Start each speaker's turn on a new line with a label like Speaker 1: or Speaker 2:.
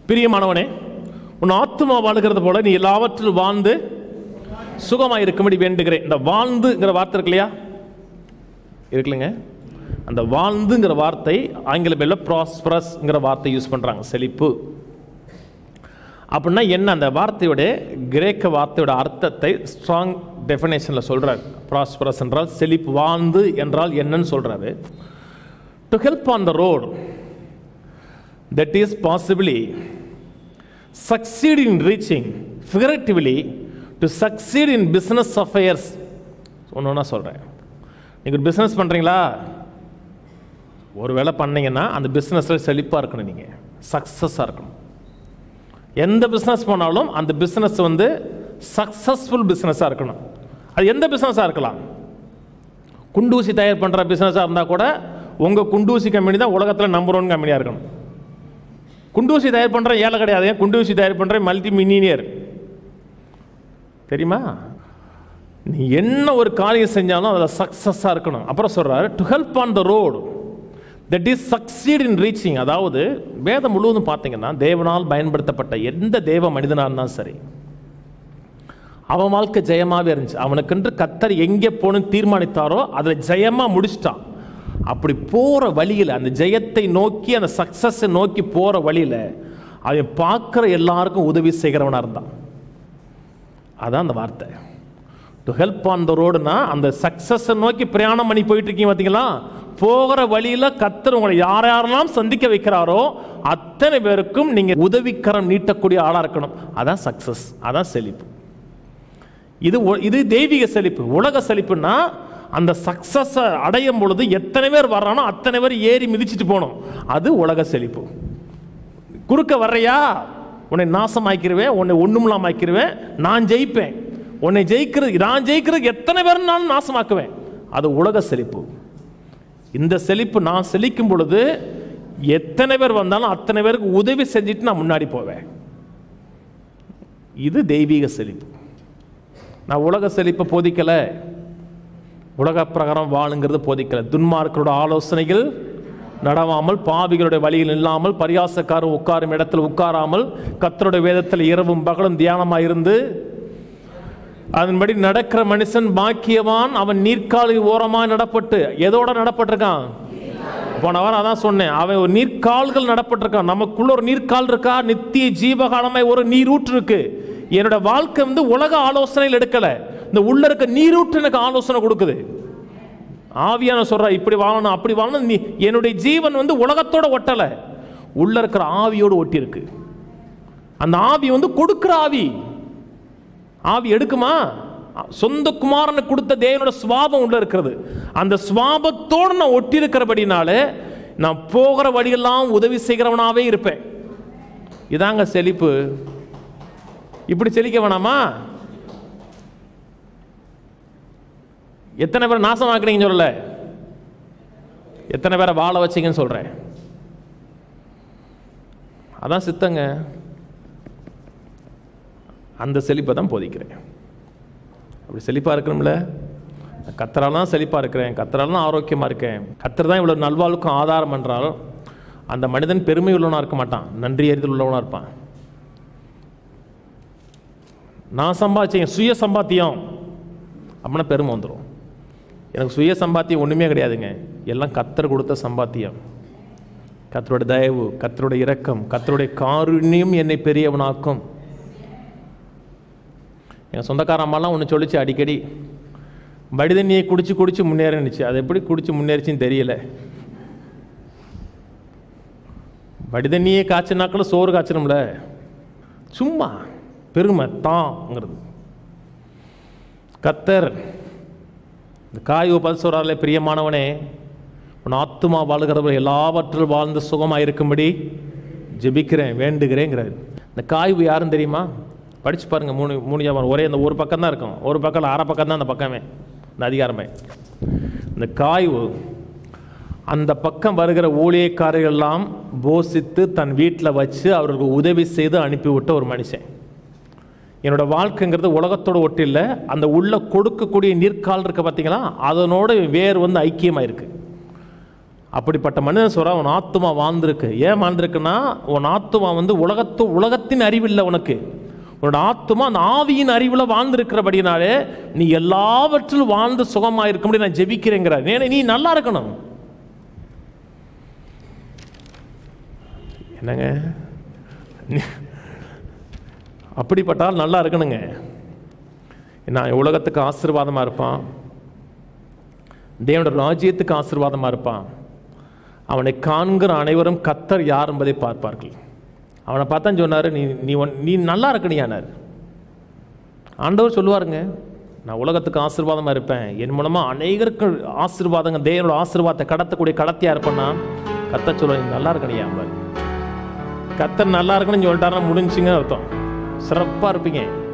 Speaker 1: பிரியமானவனே உன் ஆத்துமா வாழுகிறது போல நீ எல்லாவற்றிலும் வாழ்ந்து சுகமாக இருக்கும்படி வேண்டுகிறேன் இந்த வாழ்ந்துங்கிற வார்த்தை இருக்கு இல்லையா இருக்குல்லங்க அந்த வாழ்ந்துங்கிற வார்த்தை ஆங்கில பேரில் ப்ராஸ்பரஸ்ங்கிற வார்த்தை யூஸ் பண்ணுறாங்க செழிப்பு அப்படின்னா என்ன அந்த வார்த்தையோட கிரேக்க வார்த்தையோட அர்த்தத்தை ஸ்ட்ராங் டெஃபினேஷனில் சொல்கிறார் ப்ராஸ்பரஸ் என்றால் செழிப்பு வாழ்ந்து என்றால் என்னன்னு சொல்கிறாரு to help on the road that is possibly succeed in reaching figuratively to succeed in business affairs ஒன்று ஒன்றா சொல்கிறேன் நீங்கள் ஒரு பிஸ்னஸ் பண்ணுறீங்களா ஒரு வேளை பண்ணீங்கன்னா அந்த பிஸ்னஸில் செழிப்பாக இருக்கணும் நீங்கள் சக்ஸஸாக இருக்கணும் எந்த பிஸ்னஸ் பண்ணாலும் அந்த பிஸ்னஸ் வந்து சக்ஸஸ்ஃபுல் பிஸ்னஸாக இருக்கணும் அது எந்த பிஸ்னஸாக இருக்கலாம் குண்டூசி தயார் பண்ணுற பிஸ்னஸாக இருந்தால் கூட உங்கள் குண்டூசி கம்பெனி தான் உலகத்தில் நம்பர் ஒன் கம்பெனியாக இருக்கணும் குண்டூசி தயார் பண்ணுற ஏழை கிடையாது குண்டூசி தயார் பண்ணுற மல்டி மில்லினியர் தெரியுமா நீ என்ன ஒரு காரியம் செஞ்சாலும் அதில் சக்ஸஸாக இருக்கணும் அப்புறம் சொல்கிறாரு to help on the road that is succeed in reaching அதாவது வேதம் முழுவதும் பார்த்தீங்கன்னா தேவனால் பயன்படுத்தப்பட்ட எந்த தேவ மனிதனாக இருந்தாலும் சரி அவன் வாழ்க்கை ஜெயமாகவே இருந்துச்சு அவனுக்கென்று கத்தர் எங்கே போகணும்னு தீர்மானித்தாரோ அதில் ஜெயமாக முடிச்சிட்டான் அப்படி போகிற வழியில் அந்த ஜெயத்தை நோக்கி அந்த சக்ஸஸை நோக்கி போகிற வழியில் அவன் பார்க்குற எல்லாருக்கும் உதவி செய்கிறவனாக இருந்தான் அதான் அந்த வார்த்தை டு ஹெல்ப் ஆன் த ரோடுனா அந்த சக்ஸஸை நோக்கி பிரயாணம் பண்ணி போயிட்டு இருக்கீங்க பார்த்தீங்களா போகிற வழியில் கத்தர் உங்களை யார் யாரெல்லாம் சந்திக்க வைக்கிறாரோ அத்தனை பேருக்கும் நீங்கள் உதவிக்கரம் நீட்டக்கூடிய ஆளாக இருக்கணும் அதான் சக்ஸஸ் அதான் செழிப்பு இது ஒ- இது தெய்வீக செழிப்பு உலக செழிப்புன்னா அந்த சக்சஸை அடையும் பொழுது எத்தனை பேர் வர்றானோ அத்தனை பேர் ஏறி மிதிச்சிட்டு போகணும் அது உலக செழிப்பு குறுக்க வர்றையா உன்னை நாசமாக்கிடுவேன் உன்னை ஒண்ணுமில்லாம ஆக்கிடுவேன் நான் ஜெயிப்பேன் உன்னை ஜெயிக்கிறது நான் ஜெயிக்கிறது எத்தனை பேர் நான் நாசமாக்குவேன் அது உலக செழிப்பு இந்த செழிப்பு நான் செழிக்கும் பொழுது எத்தனை பேர் வந்தாலும் அத்தனை பேருக்கு உதவி செஞ்சுட்டு நான் முன்னாடி போவேன் இது தெய்வீக செழிப்பு நான் உலக செழிப்பை போதிக்கலை உலக பிரகாரம் வாழுங்கிறது போதிக்கலை துன்மார்க்கரோட ஆலோசனைகள் நடவாமல் பாவிகளுடைய வழியில் இல்லாமல் பரியாசக்காரர் உட்காரும் இடத்தில் உட்காராமல் கத்தருடைய வேதத்தில் இரவும் பகலும் தியானமாக இருந்து அதன்படி நடக்கிற மனுஷன் பாக்கியவான் அவன் நீர்க்காலி ஓரமாக நடப்பட்டு எதோட நடப்பட்டிருக்கான் போன வாரம் அதான் சொன்னேன் அவன் ஒரு நீர்க்கால்கள் நடப்பட்டிருக்கான் நமக்குள்ள ஒரு நீர்க்கால் இருக்கா நித்திய ஜீவகாலமாய் ஒரு நீரூற்று இருக்கு என்னோட வாழ்க்கை வந்து உலக ஆலோசனையில் எடுக்கல இந்த உள்ள இருக்க நீரூற்று எனக்கு ஆலோசனை கொடுக்குது ஆவியான சொல்ற இப்படி வாழணும் அப்படி வாழணும் நீ என்னுடைய ஜீவன் வந்து உலகத்தோட ஒட்டல உள்ள இருக்கிற ஆவியோடு ஒட்டி இருக்கு அந்த ஆவி வந்து கொடுக்கிற ஆவி ஆவி எடுக்குமா சொந்த குமாரனுக்கு கொடுத்த தேவனோட சுவாபம் உள்ள இருக்கிறது அந்த சுவாபத்தோடு நான் ஒட்டி இருக்கிறபடினாலே நான் போகிற வழியெல்லாம் உதவி செய்கிறவனாவே இருப்பேன் இதாங்க செழிப்பு இப்படி செழிக்க வேணாமா எத்தனை பேர் நாசமாக்குறீங்கன்னு சொல்லல எத்தனை பேரை வாழ வச்சீங்கன்னு சொல்றேன் அதான் சித்தங்க அந்த செழிப்பை தான் போதிக்கிறேன் அப்படி செழிப்பாக இருக்கணும்ல கத்தரால் தான் செழிப்பாக இருக்கிறேன் கத்தரால் தான் ஆரோக்கியமாக இருக்கேன் கத்தர் தான் இவ்வளோ நல்வாழ்வுக்கும் ஆதாரம் என்றால் அந்த மனிதன் பெருமை உள்ளவனாக இருக்க மாட்டான் நன்றி அறிதல் உள்ளவனாக இருப்பான் நான் சம்பாதிச்சேன் சுய சம்பாத்தியம் அப்படின்னா பெருமை வந்துடும் எனக்கு சுய சம்பாத்தியம் ஒன்றுமே கிடையாதுங்க எல்லாம் கத்தர் கொடுத்த சம்பாத்தியம் கத்தருடைய தயவு கத்தருடைய இரக்கம் கத்தருடைய காருண்யம் என்னை பெரியவனாக்கும் என் சொந்தக்கார அம்மாலாம் ஒன்று சொல்லிச்சு அடிக்கடி வடி தண்ணியை குடிச்சு குடிச்சு முன்னேறினுச்சு அது எப்படி குடிச்சு முன்னேறிச்சின்னு தெரியல வடி தண்ணியே காய்ச்சினாக்களும் சோறு காய்ச்சணும்ல சும்மா பெருமை தாங்கிறது கத்தர் இந்த காய் பல் சொல்கிறார்களே பிரியமானவனே உன் ஆத்துமா வாழ்கிறவர் எல்லாவற்றிலும் வாழ்ந்து சுகமாக இருக்கும்படி ஜெபிக்கிறேன் வேண்டுகிறேங்கிறார் இந்த காய்வு யாரும் தெரியுமா படிச்சு பாருங்க மூணு மூணு வியாபாரம் ஒரே அந்த ஒரு பக்கம் தான் இருக்கும் ஒரு பக்கம் அரை பக்கம் தான் அந்த பக்கமே இந்த அதிகாரமே இந்த காய்வு அந்த பக்கம் வருகிற ஊழியக்காரர்கள் எல்லாம் போசித்து தன் வீட்டில் வச்சு அவர்களுக்கு உதவி செய்து அனுப்பிவிட்ட ஒரு மனுஷன் என்னோட வாழ்க்கைங்கிறது உலகத்தோட ஒட்டி இல்லை அந்த உள்ள கொடுக்கக்கூடிய நீர்க்கால் இருக்க பார்த்தீங்களா அதனோட வேர் வந்து ஐக்கியமாக இருக்கு அப்படிப்பட்ட மனிதன் சொல்கிறான் உன் ஆத்துமா வாழ்ந்திருக்கு ஏன் வாழ்ந்திருக்குன்னா உன் ஆத்துமா வந்து உலகத்து உலகத்தின் அறிவில்லை உனக்கு உன்னோட ஆத்துமா அந்த ஆவியின் அறிவில் வாழ்ந்திருக்கிறபடினாலே நீ எல்லாவற்றிலும் வாழ்ந்து சுகமாக இருக்க முடியும் நான் ஜெபிக்கிறேங்கிறார் ஏன்னா நீ நல்லா இருக்கணும் என்னங்க அப்படிப்பட்டால் நல்லா இருக்கணுங்க நான் உலகத்துக்கு ஆசீர்வாதமாக இருப்பான் தேவனோட ராஜ்யத்துக்கு ஆசீர்வாதமாக இருப்பான் அவனை காண்கிற அனைவரும் கத்தர் யார் என்பதை பார்ப்பார்கள் அவனை பார்த்தா சொன்னார் நீ நீ ஒன்- நீ நல்லா இருக்கணியானார் ஆண்டவர் சொல்லுவாருங்க நான் உலகத்துக்கு ஆசீர்வாதமாக இருப்பேன் என் மூலமாக அநேகருக்கு ஆசீர்வாதங்க தேவனோட ஆசீர்வாதத்தை கடத்தக்கூடிய கடத்தியா இருப்பேன்னா கத்த சொல்ல நீ நல்லா இருக்கணியா கத்தர் நல்லா இருக்கணும்னு சொல்லிட்டாருன்னா முடிஞ்சுங்க அர்த்தம் சிறப்பாக இருப்பீங்க